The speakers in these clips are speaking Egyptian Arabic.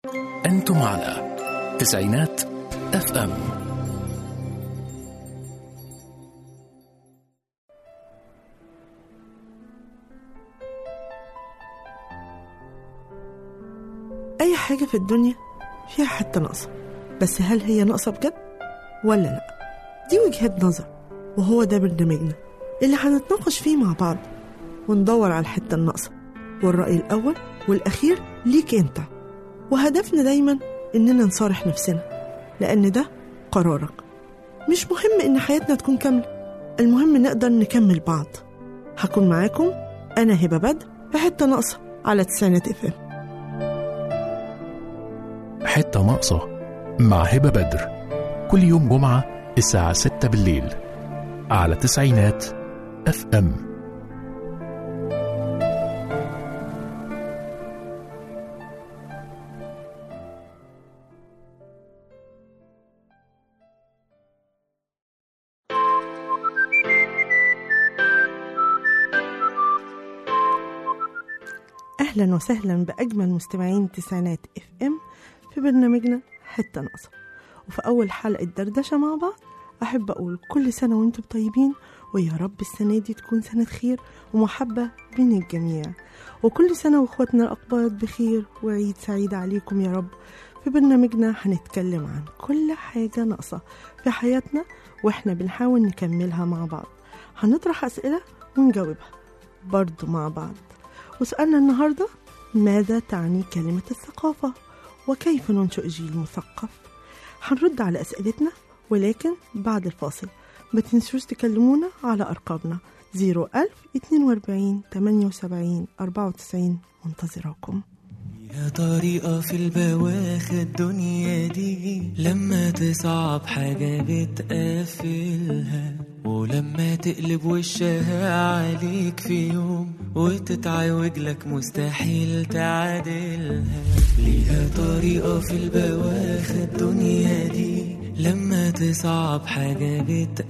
أنتم على تسعينات اف ام أي حاجة في الدنيا فيها حتة ناقصة بس هل هي ناقصة بجد ولا لأ دي وجهة نظر وهو ده برنامجنا اللي هنتناقش فيه مع بعض وندور على الحتة الناقصة والرأي الأول والأخير ليك أنت وهدفنا دايما إننا نصارح نفسنا لأن ده قرارك مش مهم إن حياتنا تكون كاملة المهم نقدر نكمل بعض هكون معاكم أنا هبة بدر في حتة ناقصة على تسعينات اف ام حتة ناقصة مع هبة بدر كل يوم جمعة الساعة 6 بالليل على تسعينات اف ام أهلا وسهلا بأجمل مستمعين تسعينات اف ام في برنامجنا حتة ناقصة وفي أول حلقة دردشة مع بعض أحب أقول كل سنة وأنتم طيبين ويا رب السنة دي تكون سنة خير ومحبة بين الجميع وكل سنة وإخواتنا الأقباط بخير وعيد سعيد عليكم يا رب في برنامجنا هنتكلم عن كل حاجة ناقصة في حياتنا وإحنا بنحاول نكملها مع بعض هنطرح أسئلة ونجاوبها برضو مع بعض وسؤالنا النهاردة ماذا تعني كلمة الثقافة وكيف ننشئ جيل مثقف هنرد على أسئلتنا ولكن بعد الفاصل ما تنسوش تكلمونا على أرقامنا 01000 42 78 94 منتظراكم يا طريقة في البواخة الدنيا دي لما تصعب حاجة بتقفلها ولما تقلب وشها عليك في يوم وتتعوج لك مستحيل تعادلها ليها طريقة في البواخة الدنيا دي لما تصعب حاجة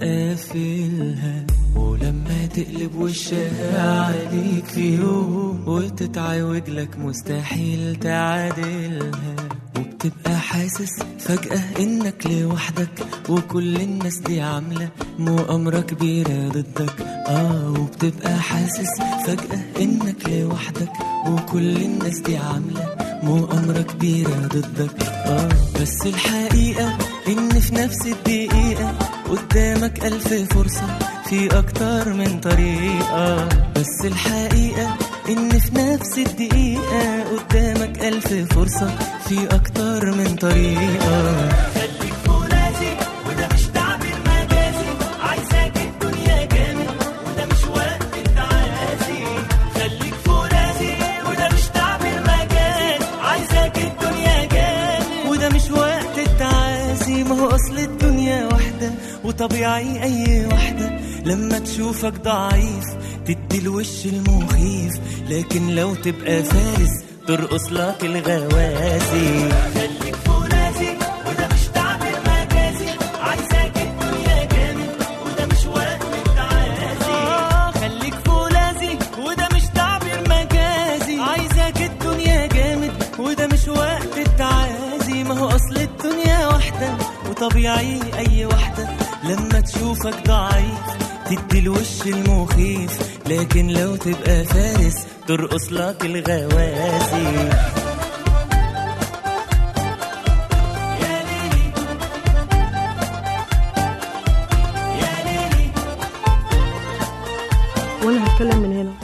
بتقفلها ولما تقلب وشها عليك في يوم وتتعوج لك مستحيل تعادلها وبتبقى حاسس فجأة إنك لوحدك وكل الناس دي عاملة مؤامرة كبيرة ضدك آه وبتبقى حاسس فجأة إنك لوحدك وكل الناس دي عاملة مؤامرة كبيرة ضدك آه بس الحقيقة إن في نفس الدقيقة قدامك ألف فرصة في أكتر من طريقة بس الحقيقة إن في نفس الدقيقة قدامك ألف فرصة في أكتر من طريقة خليك فرازي وده مش تعبير مجازي عايزاك الدنيا جامد وده مش وقت التعازي خليك فرازي وده مش تعبير مجازي عايزاك الدنيا جامد وده مش وقت التعازي ما هو أصل الدنيا واحدة وطبيعي أي واحدة لما تشوفك ضعيف تدي الوش المخيف لكن لو تبقى فارس ترقص لك الغوازي خليك فرازي وده مش تعبير مجازي عايزاك الدنيا جامد وده مش وقت التعازي آه خليك فولاذي وده مش تعبير مجازي عايزاك الدنيا جامد وده مش وقت التعازي ما هو اصل الدنيا واحدة وطبيعي اي واحدة لما تشوفك ضعيف تدي الوش المخيف لكن لو تبقى فارس ترقص لك الغوازي يا ليلي يا ليلي وانا هتكلم من هنا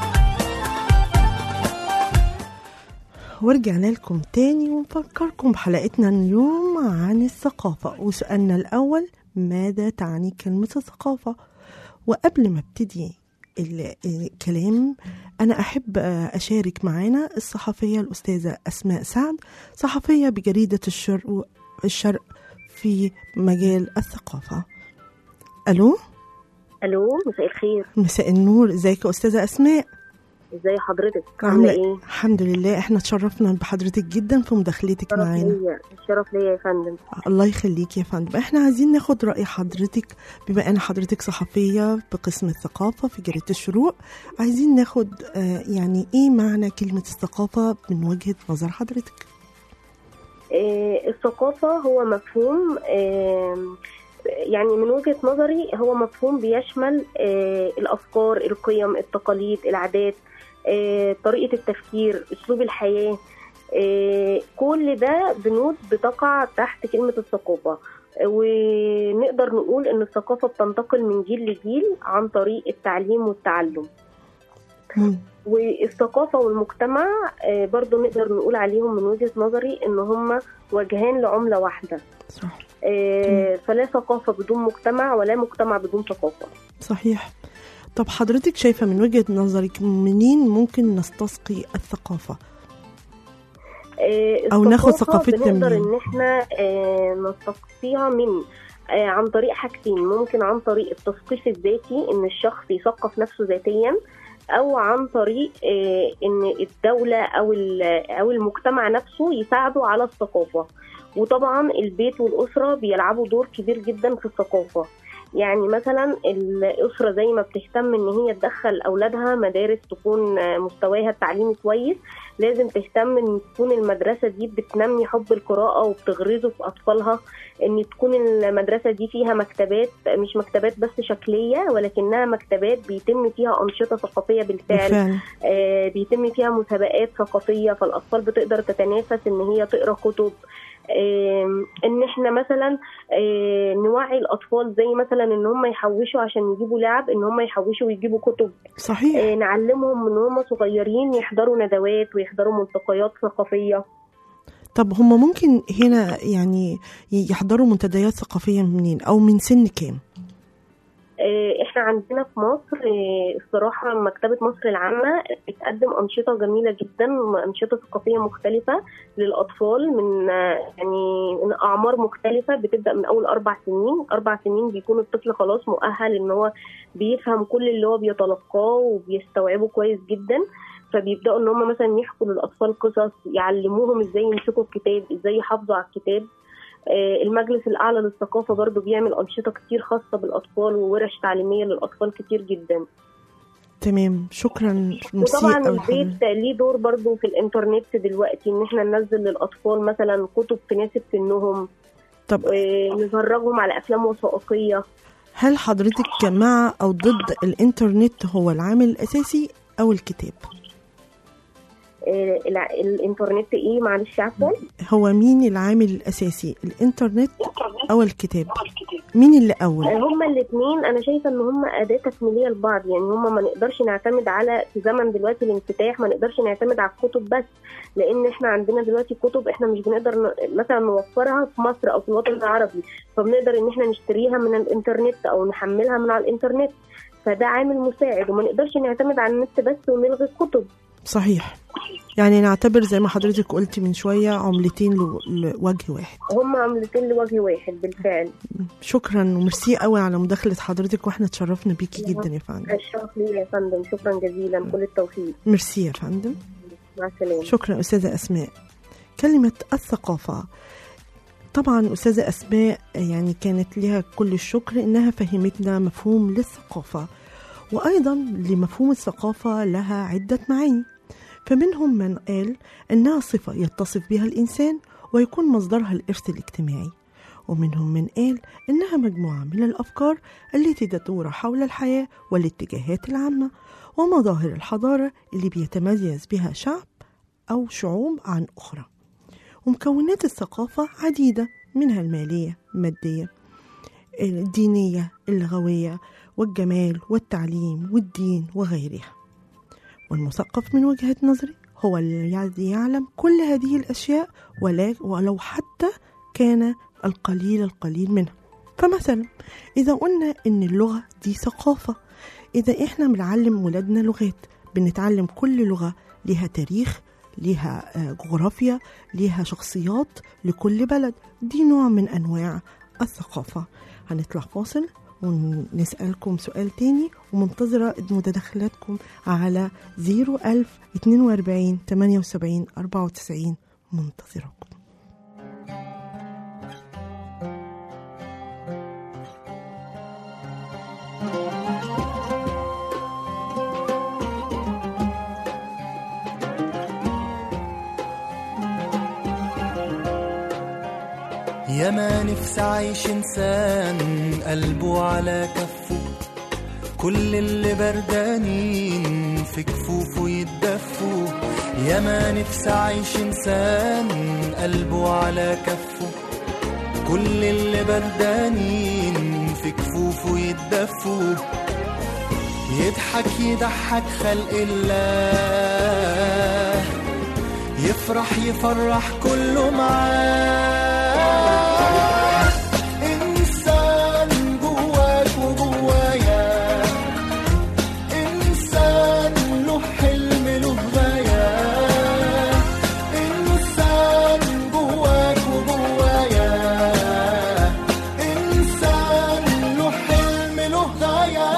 ورجعنا لكم تاني ونفكركم بحلقتنا اليوم عن الثقافة وسؤالنا الأول ماذا تعني كلمة الثقافة وقبل ما ابتدي ال- الكلام أنا أحب أشارك معانا الصحفية الأستاذة أسماء سعد صحفية بجريدة الشرق الشرق في مجال الثقافة ألو الو مساء الخير مساء النور ازيك يا أستاذة أسماء ازي حضرتك عامله ايه الحمد لله احنا اتشرفنا بحضرتك جدا في مداخلتك الشرف معانا ليا الشرف ليا يا فندم الله يخليك يا فندم احنا عايزين ناخد رأي حضرتك بما ان حضرتك صحفية بقسم الثقافة في جريدة الشروق عايزين ناخد آه، يعني ايه معنى كلمة الثقافة من وجهة نظر حضرتك آه، الثقافة هو مفهوم آم، يعني من وجهة نظري هو مفهوم بيشمل آه، الأفكار القيم التقاليد العادات آه، طريقة التفكير أسلوب الحياة آه، كل ده بنود بتقع تحت كلمة الثقافة ونقدر نقول إن الثقافة بتنتقل من جيل لجيل عن طريق التعليم والتعلم مم. والثقافة والمجتمع آه، برضو نقدر نقول عليهم من وجهة نظري إن هم وجهان لعملة واحدة صح آه، فلا ثقافة بدون مجتمع ولا مجتمع بدون ثقافة صحيح طب حضرتك شايفة من وجهة نظرك منين ممكن نستسقي الثقافة آه، أو ناخد الثقافة ثقافتنا بنقدر منين؟ إن إحنا آه، نستقصيها من آه، عن طريق حاجتين ممكن عن طريق التثقيف الذاتي إن الشخص يثقف نفسه ذاتيا أو عن طريق آه، إن الدولة أو ال- أو المجتمع نفسه يساعده على الثقافة وطبعا البيت والأسرة بيلعبوا دور كبير جدا في الثقافة يعني مثلا الأسرة زي ما بتهتم إن هي تدخل أولادها مدارس تكون آه، مستواها التعليمي كويس لازم تهتم ان تكون المدرسه دي بتنمي حب القراءه وبتغرزه في اطفالها ان تكون المدرسه دي فيها مكتبات مش مكتبات بس شكليه ولكنها مكتبات بيتم فيها انشطه ثقافيه بالفعل بالفعل آه بيتم فيها مسابقات ثقافيه فالاطفال بتقدر تتنافس ان هي تقرا كتب آه ان احنا مثلا آه نوعي الاطفال زي مثلا ان هم يحوشوا عشان يجيبوا لعب ان هم يحوشوا ويجيبوا كتب صحيح آه، نعلمهم من هم صغيرين يحضروا ندوات ويحضروا ملتقيات ثقافية طب هم ممكن هنا يعني يحضروا منتديات ثقافية منين أو من سن كام آه، احنا عندنا في مصر آه، الصراحة مكتبة مصر العامة بتقدم أنشطة جميلة جدا أنشطة ثقافية مختلفة للأطفال من آه، يعني من أعمار مختلفة بتبدأ من أول أربع سنين أربع سنين بيكون الطفل خلاص مؤهل إن هو بيفهم كل اللي هو بيتلقاه وبيستوعبه كويس جدا فبيبدأوا إن هم مثلا يحكوا للأطفال قصص يعلموهم إزاي يمسكوا الكتاب إزاي يحافظوا على الكتاب آه، المجلس الأعلى للثقافة برضو بيعمل أنشطة كتير خاصة بالأطفال وورش تعليمية للأطفال كتير جدا تمام شكرا ميرسي وطبعا أوي البيت حضرتك. ليه دور برضو في الإنترنت دلوقتي إن إحنا ننزل للأطفال مثلا كتب تناسب سنهم طب آه، نفرجهم على أفلام وثائقية هل حضرتك مع أو ضد الإنترنت هو العامل الأساسي أو الكتاب آه، الع- الإنترنت إيه معلش عفوا هو مين العامل الأساسي الإنترنت أو الكتاب مين اللي أول هما الاثنين انا شايفه ان هما اداه تكميليه لبعض يعني هما ما نقدرش نعتمد على في زمن دلوقتي الانفتاح ما نقدرش نعتمد على الكتب بس لان احنا عندنا دلوقتي كتب احنا مش بنقدر ن- مثلا نوفرها في مصر او في الوطن العربي فبنقدر ان احنا نشتريها من الانترنت او نحملها من على الانترنت فده عامل مساعد وما نقدرش نعتمد على النت بس ونلغي الكتب صحيح يعني نعتبر زي ما حضرتك قلتي من شوية عملتين لو- لوجه واحد هما عملتين لوجه واحد بالفعل شكرا وميرسي قوي على مداخلة حضرتك واحنا اتشرفنا بيكي جدا يا فندم الشرف لي يا فندم شكرا جزيلا كل التوفيق ميرسي يا فندم مع السلامه شكرا أستاذة أسماء كلمة الثقافة طبعا أستاذة أسماء يعني كانت لها كل الشكر إنها فهمتنا مفهوم للثقافة وأيضا لمفهوم الثقافة لها عدة معاني فمنهم من قال إنها صفة يتصف بها الإنسان ويكون مصدرها الإرث الاجتماعي ومنهم من قال إنها مجموعة من الأفكار التي تدور حول الحياة والاتجاهات العامة ومظاهر الحضارة اللي بيتميز بها شعب أو شعوب عن أخرى ومكونات الثقافة عديدة منها المالية المادية الدينية اللغوية والجمال والتعليم والدين وغيرها والمثقف من وجهة نظري هو الذي يعلم كل هذه الأشياء ولا ولو حتى كان القليل القليل منها فمثلا إذا قلنا إن اللغة دي ثقافة إذا إحنا بنعلم ولادنا لغات بنتعلم كل لغة لها تاريخ لها آه، جغرافيا لها شخصيات لكل بلد دي نوع من أنواع الثقافة هنطلع فاصل ونسألكم سؤال تاني ومنتظرة متدخلاتكم على 01000 42 78 94 منتظركم يا ما نفسي عايش انسان قلبه على كفه كل اللي بردانين في كفوفه يتدفوا يا ما نفسي عايش انسان قلبه على كفه كل اللي بردانين في كفوفه يتدفوا يضحك يضحك خلق الله يفرح يفرح كله معاه إنسان جواك وجوايا إنسان له حلم له غاية إنسان جواك وجوايا إنسان له حلم له غاية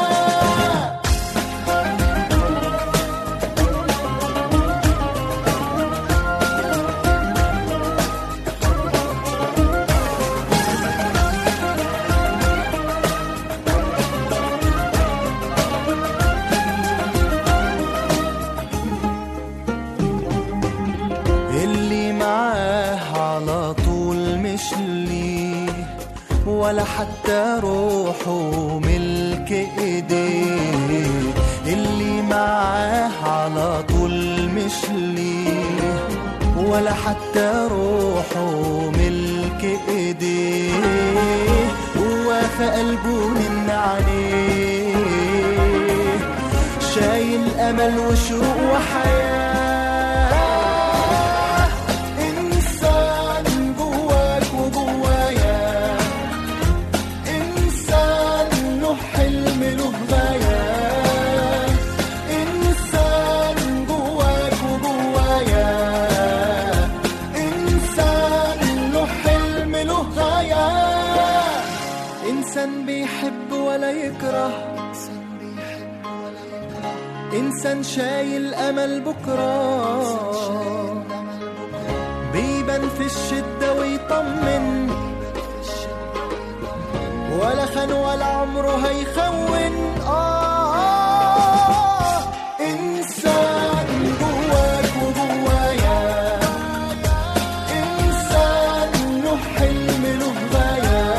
اللي معاه على طول مش ليه ولا حتى روحه ملك ايديه اللي معاه على طول مش ليه ولا حتى روحه ملك ايديه هو في قلبه من عليه شايل امل وشروق وحياه انسان جواك وجوايا انسان له حلم له غايه انسان جواك وجوايا انسان له حلم له غايه انسان بيحب ولا يكره إنسان شايل أمل بكرة بيبان في الشدة ويطمن ولا خان ولا عمره هيخون آه, آه إنسان جواك وجوايا إنسان له حلم له غاية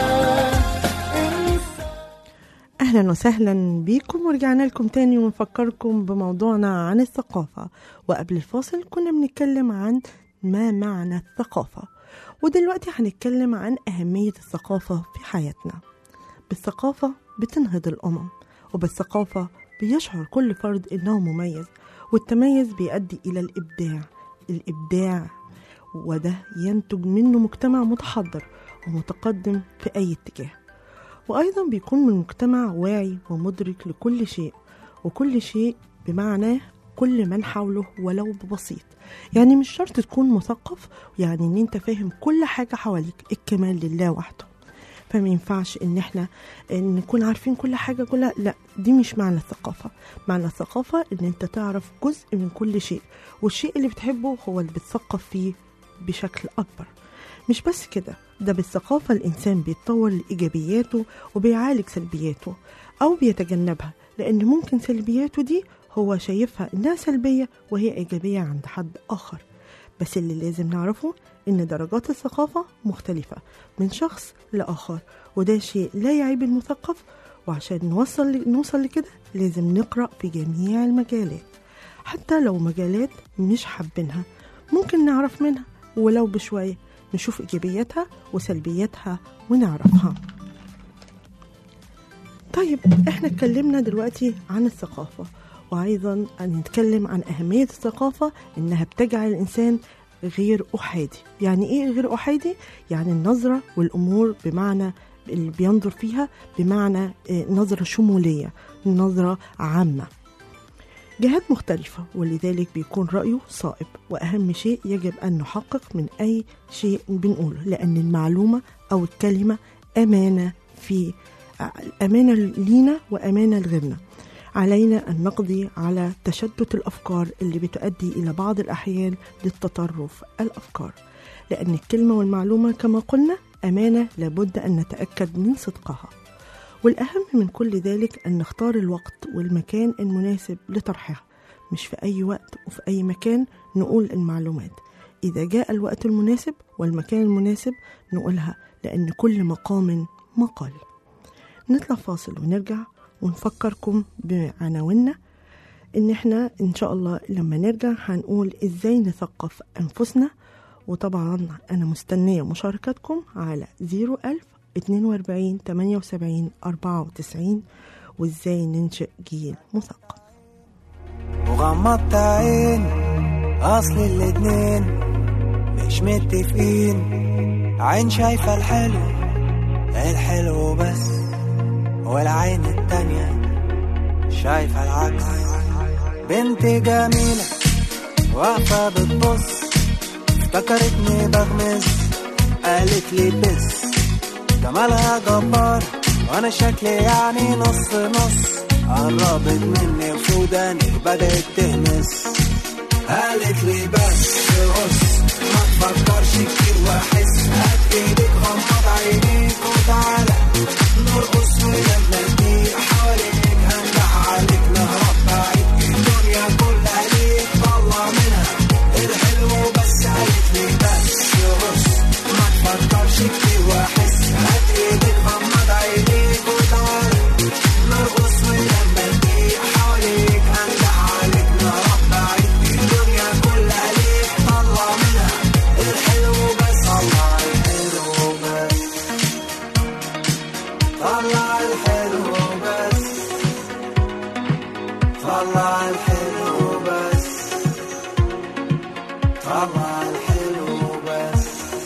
إنسان أهلا وسهلا بيكم ورجعنا لكم تاني ونفكركم بموضوعنا عن الثقافة وقبل الفاصل كنا بنتكلم عن ما معنى الثقافة ودلوقتي هنتكلم عن أهمية الثقافة في حياتنا بالثقافة بتنهض الأمم وبالثقافة بيشعر كل فرد إنه مميز والتميز بيؤدي إلى الإبداع الإبداع وده ينتج منه مجتمع متحضر ومتقدم في أي اتجاه وأيضا بيكون من مجتمع واعي ومدرك لكل شيء وكل شيء بمعناه كل من حوله ولو ببسيط يعني مش شرط تكون مثقف يعني ان انت فاهم كل حاجة حواليك الكمال لله وحده فما ينفعش ان احنا نكون عارفين كل حاجة كلها لا دي مش معنى الثقافة معنى الثقافة ان انت تعرف جزء من كل شيء والشيء اللي بتحبه هو اللي بتثقف فيه بشكل أكبر مش بس كده ده بالثقافة الإنسان بيتطور لإيجابياته وبيعالج سلبياته أو بيتجنبها لأن ممكن سلبياته دي هو شايفها إنها سلبية وهي إيجابية عند حد آخر بس اللي لازم نعرفه إن درجات الثقافة مختلفة من شخص لآخر وده شيء لا يعيب المثقف وعشان نوصل نوصل لكده لازم نقرأ في جميع المجالات حتى لو مجالات مش حابينها ممكن نعرف منها ولو بشوية نشوف إيجابياتها وسلبياتها ونعرفها طيب احنا اتكلمنا دلوقتي عن الثقافة وأيضا أن نتكلم عن أهمية الثقافة إنها بتجعل الإنسان غير أحادي يعني إيه غير أحادي؟ يعني النظرة والأمور بمعنى اللي بينظر فيها بمعنى آه، نظرة شمولية نظرة عامة جهات مختلفة ولذلك بيكون رأيه صائب وأهم شيء يجب أن نحقق من أي شيء بنقوله لأن المعلومة أو الكلمة أمانة في أمانة لينا وأمانة لغيرنا علينا أن نقضي على تشتت الأفكار اللي بتؤدي إلى بعض الأحيان للتطرف الأفكار لأن الكلمة والمعلومة كما قلنا أمانة لابد أن نتأكد من صدقها والأهم من كل ذلك أن نختار الوقت والمكان المناسب لطرحها مش في أي وقت وفي أي مكان نقول المعلومات إذا جاء الوقت المناسب والمكان المناسب نقولها لأن كل مقام مقال نطلع فاصل ونرجع ونفكركم بعناويننا إن إحنا إن شاء الله لما نرجع هنقول إزاي نثقف أنفسنا وطبعا أنا مستنية مشاركتكم على 01000 42 78 94 وإزاي ننشئ جيل مثقف وغمضت عين اصل الاتنين مش متفقين عين شايفة الحلو الحلو بس والعين التانية شايفة العكس بنت جميلة واقفة بتبص افتكرتني بغمز قالت لي بس جمالها جبار وانا شكلي يعني نص نص قربت مني وسوداني بدأت تهمس قالت لي بس بص ما تفكرش كتير واحس هات ايدك غمض عينيك وتعالى نرقص ولما نضيق حواليك هنجح عليك نهرب بعيد الدنيا كلها ليك طلع منها الحلو بس قالت لي بس بص ما تفكرش كتير واحس هات ايدك غمض عينيك وتعالى نرقص ولما نضيق حواليك هنجح عليك نهرب بعيد الدنيا كلها ليك طلع منها الحلو بس طلع الحلو بس طلع الحلو بس طلع الحلو بس طلع الحلو بس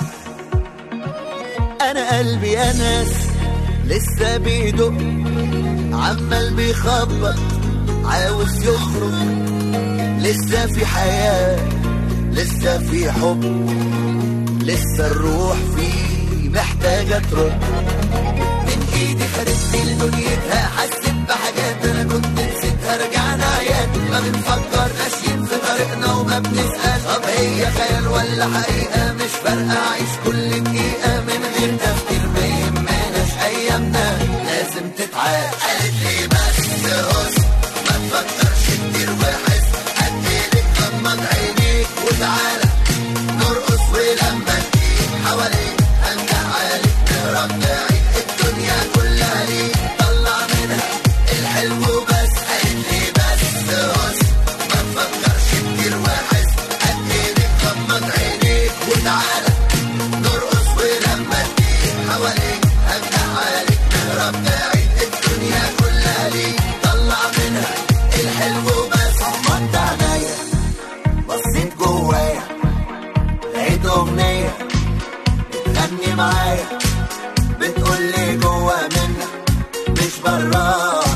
انا قلبي انس لسه بيدق عمال بيخبط عاوز يخرج لسه في حياة لسه في حب لسه الروح فيه محتاجة ترد من ايدي خدتني لدنيتها حسيت بحاجات انا كنت نسيتها رجعنا عيان ما بنفكر ماشيين في طريقنا وما بنسأل طب هي خيال ولا حقيقة مش فارقة اعيش كل دقيقة من غير تفكير ما يهمناش ايامنا لازم تتعاش قالت لي بس هس ما تفكرش كتير وحس قد ايدك غمض عينيك وتعالى نرقص ولما تجيب حواليك هنجح عليك نهرب بعيد الدنيا كلها ليك طلع منها الحلو بس قالت لي بس هس ما تفكرش كتير وحس قد ايدك غمض عينيك وتعالى نرقص ولما تجيب حواليك هنجح عليك نهرب بعيد الدنيا كلها ليك طلع منها الحلو بس غمضت عينيا بصيت جوايا لقيت اغنيه بتغني معايا بتقول لي جوا منك مش براك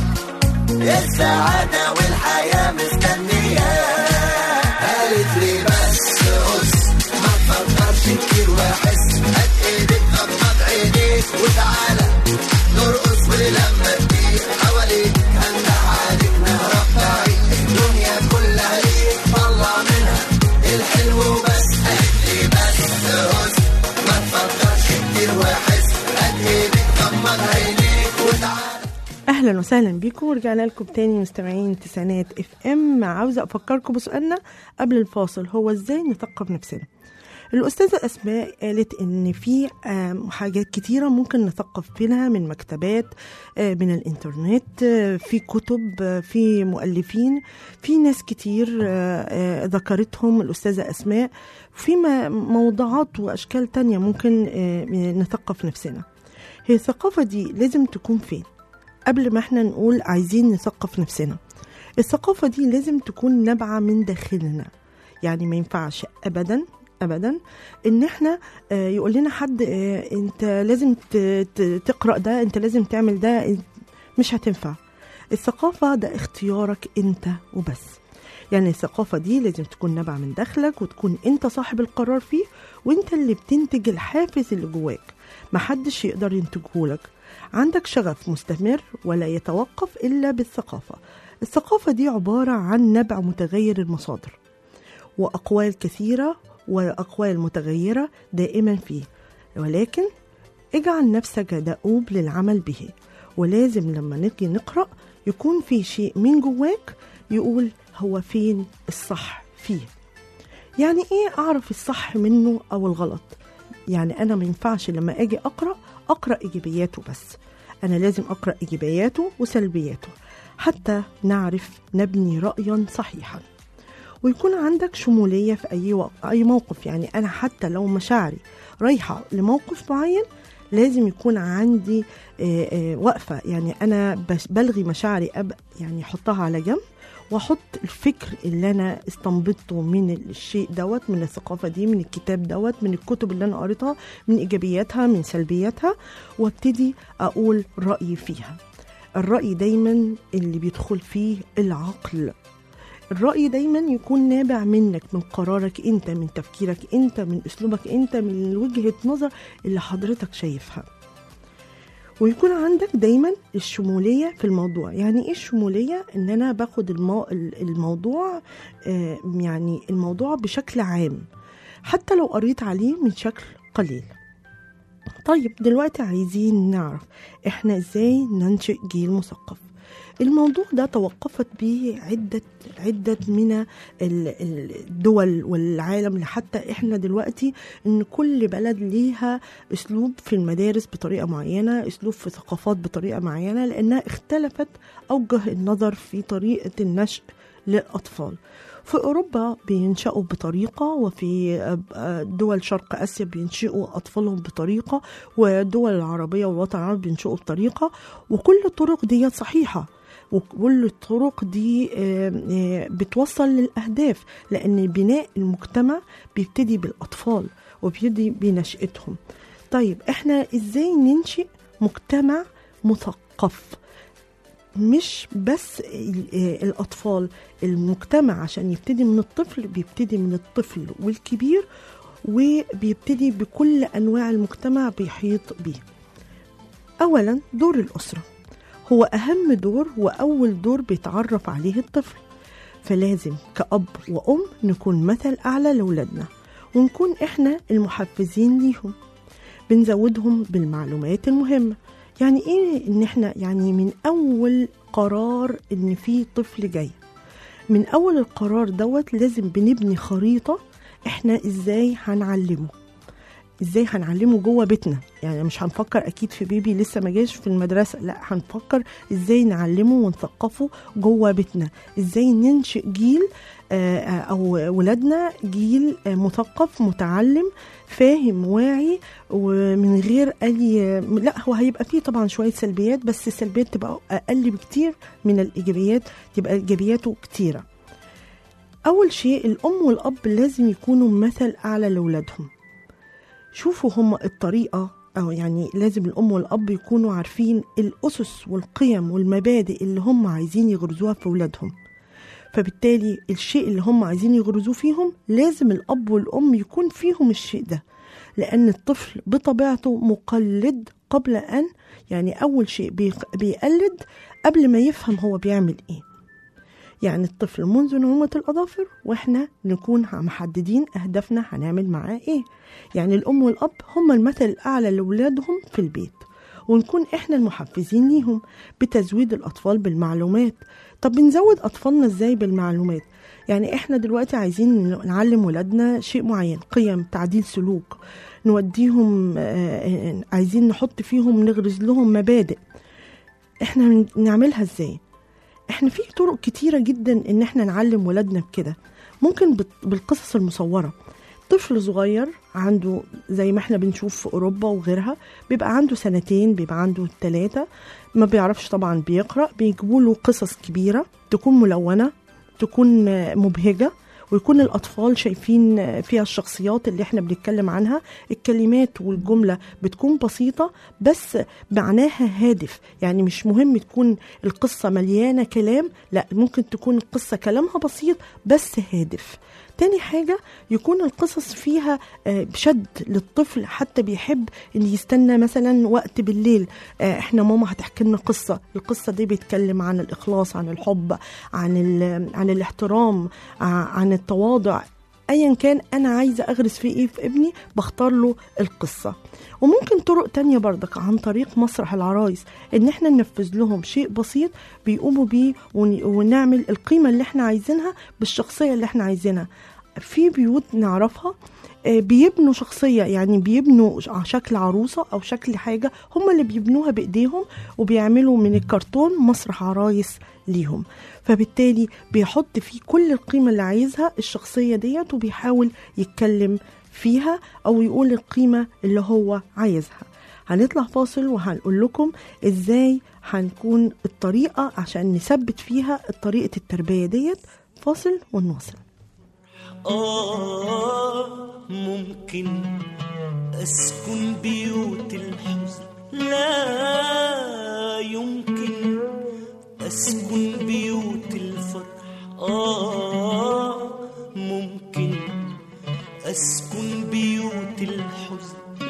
السعادة والحياة مستنية قالت لي بس قص ما تفكرش كتير واحس هات ايدك غمض عينيك وتعالى نرقص ولما تضيق حواليك هنجح عليك نهرب بعيد الدنيا كلها ليك طلع منها الحلو بس قالت لي بس قص ما تفكرش كتير واحس هات ايدك غمض عينيك وتعالى اهلا وسهلا بيكم ورجعنا لكم تاني مستمعين تسعينات اف ام عاوزه افكركم بسؤالنا قبل الفاصل هو ازاي نثقف نفسنا الأستاذة أسماء قالت إن في آم، حاجات كتيرة ممكن نثقف بينها من مكتبات آه، من الإنترنت آه، في كتب آه، في مؤلفين في ناس كتير آه، آه، ذكرتهم الأستاذة أسماء في م- موضوعات وأشكال تانية ممكن آه، نثقف نفسنا هي الثقافة دي لازم تكون فين قبل ما احنا نقول عايزين نثقف نفسنا الثقافة دي لازم تكون نابعة من داخلنا يعني ما ينفعش أبدا ابدا ان احنا آه، يقول لنا حد آه، انت لازم ت- ت- تقرا ده انت لازم تعمل ده مش هتنفع الثقافه ده اختيارك انت وبس يعني الثقافه دي لازم تكون نابعه من داخلك وتكون انت صاحب القرار فيه وانت اللي بتنتج الحافز اللي جواك محدش يقدر ينتجهولك عندك شغف مستمر ولا يتوقف الا بالثقافه الثقافه دي عباره عن نبع متغير المصادر وأقوال كثيرة وأقوال متغيرة دائما فيه ولكن اجعل نفسك دؤوب للعمل به ولازم لما نجي نقرأ يكون في شيء من جواك يقول هو فين الصح فيه يعني ايه اعرف الصح منه او الغلط يعني انا ما ينفعش لما اجي اقرا اقرا ايجابياته بس انا لازم اقرا ايجابياته وسلبياته حتى نعرف نبني رايا صحيحا ويكون عندك شموليه في اي وق... اي موقف يعني انا حتى لو مشاعري رايحه لموقف معين لازم يكون عندي آه، آه، وقفه يعني انا بش- بلغي مشاعري أب يعني احطها على جنب واحط الفكر اللي انا استنبطته من الشيء دوت من الثقافه دي من الكتاب دوت من الكتب اللي انا قريتها من ايجابياتها من سلبياتها وابتدي اقول رايي فيها الراي دايما اللي بيدخل فيه العقل الرأي دايما يكون نابع منك من قرارك انت من تفكيرك انت من اسلوبك انت من وجهة نظر اللي حضرتك شايفها ويكون عندك دايما الشمولية في الموضوع يعني ايه الشمولية ان انا باخد المو... الموضوع آه، يعني الموضوع بشكل عام حتى لو قريت عليه من شكل قليل طيب دلوقتي عايزين نعرف احنا ازاي ننشئ جيل مثقف الموضوع ده توقفت به عدة عدة من ال- ال- الدول والعالم حتى احنا دلوقتي ان كل بلد ليها اسلوب في المدارس بطريقة معينة اسلوب في ثقافات بطريقة معينة لانها اختلفت اوجه النظر في طريقة النشء للاطفال في اوروبا بينشأوا بطريقه وفي آه، دول شرق اسيا بينشئوا اطفالهم بطريقه والدول العربيه والوطن العربي بينشئوا بطريقه وكل الطرق دي صحيحه وكل الطرق دي آه، آه، بتوصل للاهداف لان بناء المجتمع بيبتدي بالاطفال وبيبتدي بنشأتهم طيب احنا ازاي ننشئ مجتمع مثقف مش بس ال- آه، الأطفال المجتمع عشان يبتدي من الطفل بيبتدي من الطفل والكبير وبيبتدي بكل أنواع المجتمع بيحيط بيه أولا دور الأسرة هو أهم دور وأول دور بيتعرف عليه الطفل فلازم كأب وأم نكون مثل أعلى لأولادنا ونكون إحنا المحفزين ليهم بنزودهم بالمعلومات المهمة يعني ايه ان احنا يعني من اول قرار ان في طفل جاي من اول القرار دوت لازم بنبني خريطة احنا ازاي هنعلمه ازاي هنعلمه جوه بيتنا يعني مش هنفكر اكيد في بيبي لسه ما جاش في المدرسه لا هنفكر ازاي نعلمه ونثقفه جوه بيتنا ازاي ننشئ جيل آه، آه، او ولادنا جيل آه، مثقف متعلم فاهم واعي ومن غير اي لا هو هيبقى فيه طبعا شويه سلبيات بس السلبيات تبقى اقل بكتير من الايجابيات تبقى ايجابياته كتيره اول شيء الام والاب لازم يكونوا مثل اعلى لاولادهم شوفوا هم الطريقة أو يعني لازم الأم والأب يكونوا عارفين الأسس والقيم والمبادئ اللي هم عايزين يغرزوها في أولادهم فبالتالي الشيء اللي هم عايزين يغرزوه فيهم لازم الأب والأم يكون فيهم الشيء ده لأن الطفل بطبيعته مقلد قبل أن يعني أول شيء بيق- بيقلد قبل ما يفهم هو بيعمل إيه يعني الطفل منذ نعومة الأظافر وإحنا نكون محددين أهدافنا هنعمل معاه إيه يعني الأم والأب هم المثل الأعلى لأولادهم في البيت ونكون إحنا المحفزين ليهم بتزويد الأطفال بالمعلومات طب بنزود أطفالنا إزاي بالمعلومات يعني إحنا دلوقتي عايزين نعلم ولادنا شيء معين قيم تعديل سلوك نوديهم آه، آه، عايزين نحط فيهم نغرز لهم مبادئ إحنا نعملها إزاي احنا في طرق كتيرة جدا ان احنا نعلم ولادنا بكده ممكن بت- بالقصص المصورة طفل صغير عنده زي ما احنا بنشوف في اوروبا وغيرها بيبقى عنده سنتين بيبقى عنده ثلاثة ما بيعرفش طبعا بيقرأ بيجيبوا له قصص كبيرة تكون ملونة تكون آه، مبهجة ويكون الأطفال شايفين آه، فيها الشخصيات اللي احنا بنتكلم عنها الكلمات والجملة بتكون بسيطة بس معناها هادف يعني مش مهم تكون القصة مليانة كلام لا ممكن تكون القصة كلامها بسيط بس هادف تاني حاجة يكون القصص فيها آه، شد للطفل حتى بيحب ان يستنى مثلا وقت بالليل آه، احنا ماما هتحكي لنا قصة القصة دي بيتكلم عن الإخلاص عن الحب عن, ال- عن الاحترام ع- عن التواضع ايا كان انا عايزه اغرس فيه ايه في ابني بختار له القصه وممكن طرق تانية برضك عن طريق مسرح العرايس ان احنا ننفذ لهم شيء بسيط بيقوموا بيه ون- ونعمل القيمه اللي احنا عايزينها بالشخصيه اللي احنا عايزينها في بيوت نعرفها آه، بيبنوا شخصية يعني بيبنوا ش- شكل عروسة أو شكل حاجة هم اللي بيبنوها بإيديهم وبيعملوا من الكرتون مسرح عرايس ليهم فبالتالي بيحط فيه كل القيمة اللي عايزها الشخصية ديت وبيحاول يتكلم فيها أو يقول القيمة اللي هو عايزها هنطلع فاصل وهنقول لكم ازاي هنكون الطريقة عشان نثبت فيها طريقة التربية ديت فاصل ونواصل آه ممكن أسكن بيوت الحزن لا يمكن أسكن بيوت الفرح آه ممكن أسكن بيوت الحزن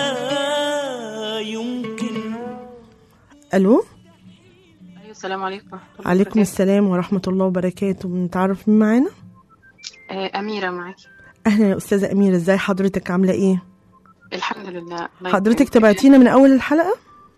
لا يمكن ألو أيوة السلام عليكم ورحمة الله عليكم وبركاته. السلام ورحمة الله وبركاته نتعرف مين معانا آه، أميرة معاكي أهلا يا أستاذة أميرة ازاي حضرتك عاملة ايه الحمد لله الله حضرتك يكرمك. تابعتينا من أول الحلقة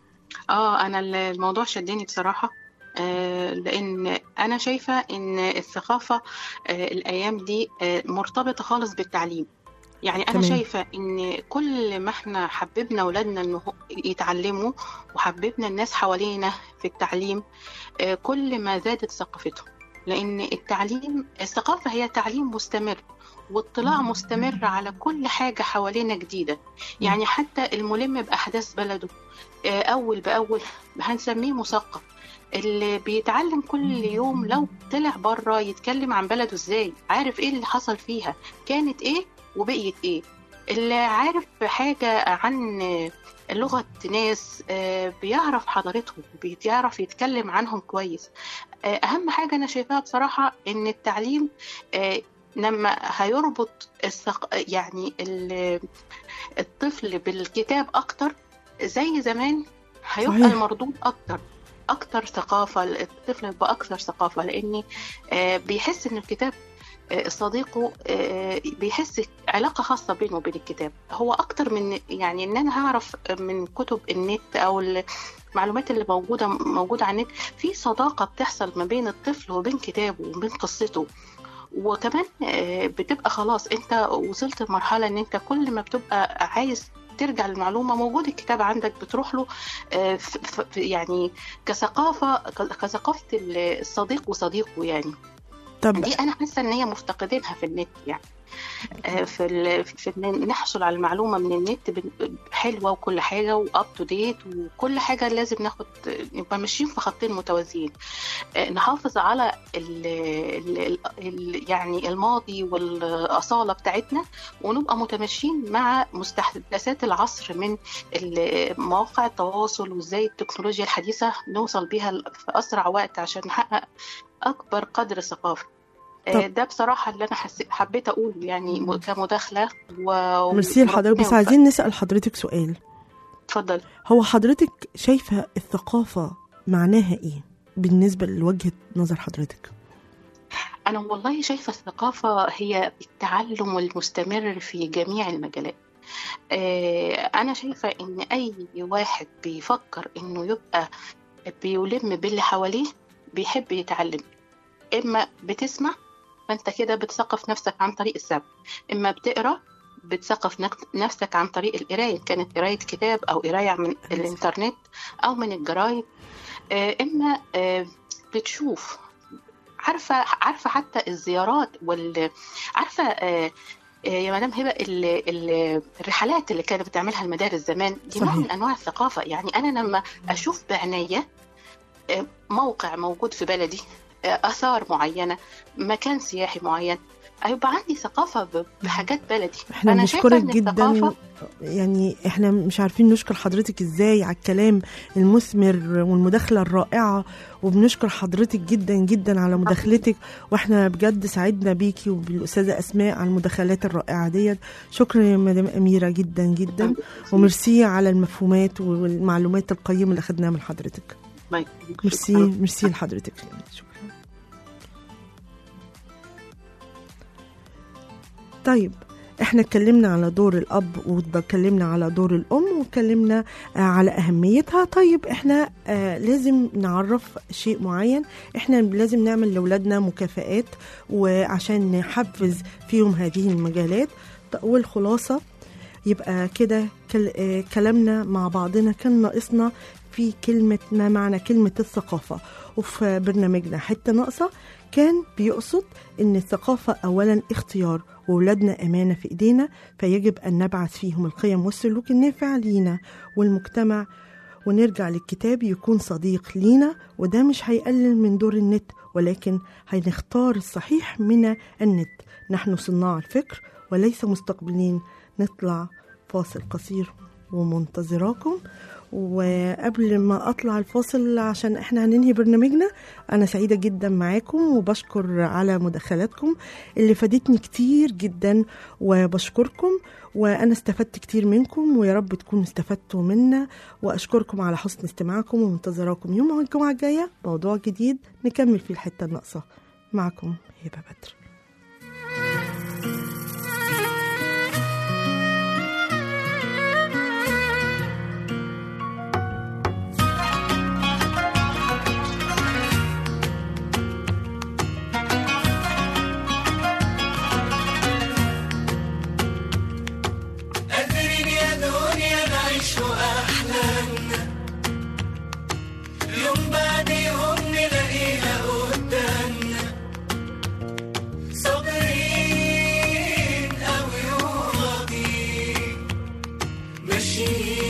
اه أنا الموضوع شدني بصراحة آه، لأن أنا شايفة إن الثقافة آه، الأيام دي آه، مرتبطة خالص بالتعليم يعني أنا تمام. شايفة إن كل ما إحنا حببنا أولادنا إنه يتعلموا وحببنا الناس حوالينا في التعليم آه، كل ما زادت ثقافتهم لأن التعليم الثقافة هي تعليم مستمر واطلاع مستمر على كل حاجة حوالينا جديدة يعني حتى الملم بأحداث بلده آه، أول بأول هنسميه مثقف اللي بيتعلم كل يوم لو طلع بره يتكلم عن بلده ازاي عارف ايه اللي حصل فيها كانت ايه وبقيت ايه اللي عارف حاجة عن لغة ناس آه، بيعرف حضارتهم بيعرف يتكلم عنهم كويس آه، أهم حاجة أنا شايفاها بصراحة إن التعليم آه، لما هيربط الثق... يعني ال- الطفل بالكتاب أكتر زي زمان هيبقى صحيح. المردود أكتر أكتر ثقافة الطفل يبقى أكثر ثقافة لأن آه، بيحس إن الكتاب آه، صديقه آه، بيحس علاقة خاصة بينه وبين الكتاب هو أكتر من يعني إن أنا هعرف من كتب النت أو المعلومات اللي موجودة موجودة على النت في صداقة بتحصل ما بين الطفل وبين كتابه وبين قصته وكمان آه، بتبقى خلاص انت وصلت لمرحلة ان انت كل ما بتبقى عايز ترجع للمعلومة موجود الكتاب عندك بتروح له آه، ف- ف- يعني كثقافة كثقافة الصديق وصديقه يعني طب دي انا حاسه ان هي مفتقدينها في النت يعني آه، في ال... في ان نحصل على المعلومه من النت بن- حلوه وكل حاجه واب تو ديت وكل حاجه لازم ناخد نبقى ماشيين في خطين متوازيين آه، نحافظ على ال... ال... ال... يعني الماضي والاصاله بتاعتنا ونبقى متماشيين مع مستحدثات العصر من ال- مواقع التواصل وازاي التكنولوجيا الحديثه نوصل بيها في اسرع وقت عشان نحقق اكبر قدر ثقافي آه، طب. ده بصراحة اللي أنا حسيت حبيت أقول يعني م- كمداخلة و... ميرسي لحضرتك بس وربنا عايزين نسأل حضرتك سؤال يوفقك. اتفضل هو حضرتك شايفة الثقافة معناها ايه بالنسبة لوجهة نظر حضرتك أنا والله شايفة الثقافة هي التعلم المستمر في جميع المجالات آه، أنا شايفة إن أي واحد بيفكر إنه يبقى بيلم باللي حواليه بيحب يتعلم إما بتسمع فأنت كده بتثقف نفسك عن طريق السمع إما بتقرأ بتثقف نك- نفسك عن طريق القراية إن كانت قراية كتاب أو قراية من الإنترنت أو من الجرايد آه، إما آه، بتشوف عارفة عارفة حتى الزيارات وال عارفة آه، آه، يا مدام هبه ال- ال- الرحلات اللي كانت بتعملها المدارس زمان دي نوع صحيح. من انواع الثقافه يعني انا لما اشوف بعناية آه، موقع موجود في بلدي آه، اثار معينه مكان سياحي معين هيبقى عندي ثقافه ب- بحاجات بلدي احنا فأنا شايفة بنشكرك إن جدا الثقافة- يعني احنا مش عارفين نشكر حضرتك ازاي على الكلام المثمر والمداخلة الرائعة وبنشكر حضرتك جدا جدا على مداخلتك واحنا بجد سعدنا بيكي وبالأستاذة أسماء على المداخلات الرائعة ديت شكرا يا مدام أميرة جدا جدا وميرسي على المفهومات والمعلومات القيمة اللي أخدناها من حضرتك الله يكرمك. ميرسي شكراً. ميرسي لحضرتك شكرا طيب احنا اتكلمنا على دور الاب واتكلمنا على دور الام واتكلمنا آه، على اهميتها طيب احنا آه، لازم نعرف شيء معين احنا لازم نعمل لاولادنا مكافآت وعشان نحفز فيهم هذه المجالات ط- والخلاصه يبقى كده كل- آه، كلامنا مع بعضنا كان ناقصنا في كلمة ما معنى كلمة الثقافة وفي برنامجنا حتة ناقصة كان بيقصد إن الثقافة أولا اختيار وولادنا أمانة في إيدينا فيجب أن نبعث فيهم القيم والسلوك النافع لينا والمجتمع ونرجع للكتاب يكون صديق لينا وده مش هيقلل من دور النت ولكن هنختار الصحيح من النت نحن صناع الفكر وليس مستقبلين نطلع فاصل قصير ومنتظراكم وقبل ما اطلع الفاصل عشان احنا هننهي برنامجنا انا سعيده جدا معاكم وبشكر على مداخلاتكم اللي فادتني كتير جدا وبشكركم وانا استفدت كتير منكم ويا رب تكونوا استفدتوا منا واشكركم على حسن استماعكم ومنتظراكم يوم الجمعه الجايه موضوع جديد نكمل فيه الحته الناقصه معكم هبه بدر قادرين يا دنيا نعيش أحلامنا يوم بعد يوم نلاقيها قدامنا صابرين أوي وراضيين ماشيين